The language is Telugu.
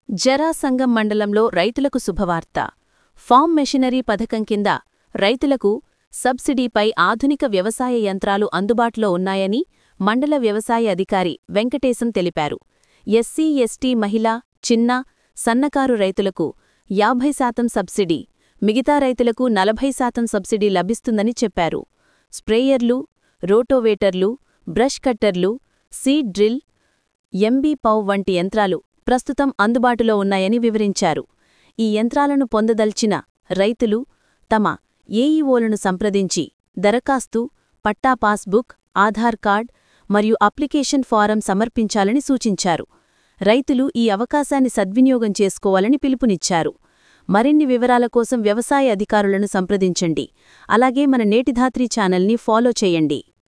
జరాసంగం మండలంలో రైతులకు శుభవార్త ఫామ్ మెషినరీ పథకం కింద రైతులకు సబ్సిడీపై ఆధునిక వ్యవసాయ యంత్రాలు అందుబాటులో ఉన్నాయని మండల వ్యవసాయ అధికారి వెంకటేశం తెలిపారు ఎస్సీ ఎస్టీ మహిళా చిన్న సన్నకారు రైతులకు యాభై శాతం సబ్సిడీ మిగతా రైతులకు నలభై శాతం సబ్సిడీ లభిస్తుందని చెప్పారు స్ప్రేయర్లు రోటోవేటర్లు బ్రష్ కట్టర్లు సీడ్ డ్రిల్ ఎంబీ పౌ వంటి యంత్రాలు ప్రస్తుతం అందుబాటులో ఉన్నాయని వివరించారు ఈ యంత్రాలను పొందదల్చిన రైతులు తమ ఏఈఓలను సంప్రదించి దరఖాస్తు పట్టా పాస్బుక్ ఆధార్ కార్డ్ మరియు అప్లికేషన్ ఫారం సమర్పించాలని సూచించారు రైతులు ఈ అవకాశాన్ని సద్వినియోగం చేసుకోవాలని పిలుపునిచ్చారు మరిన్ని వివరాల కోసం వ్యవసాయ అధికారులను సంప్రదించండి అలాగే మన నేటిధాత్రి ఛానల్ని ఫాలో చేయండి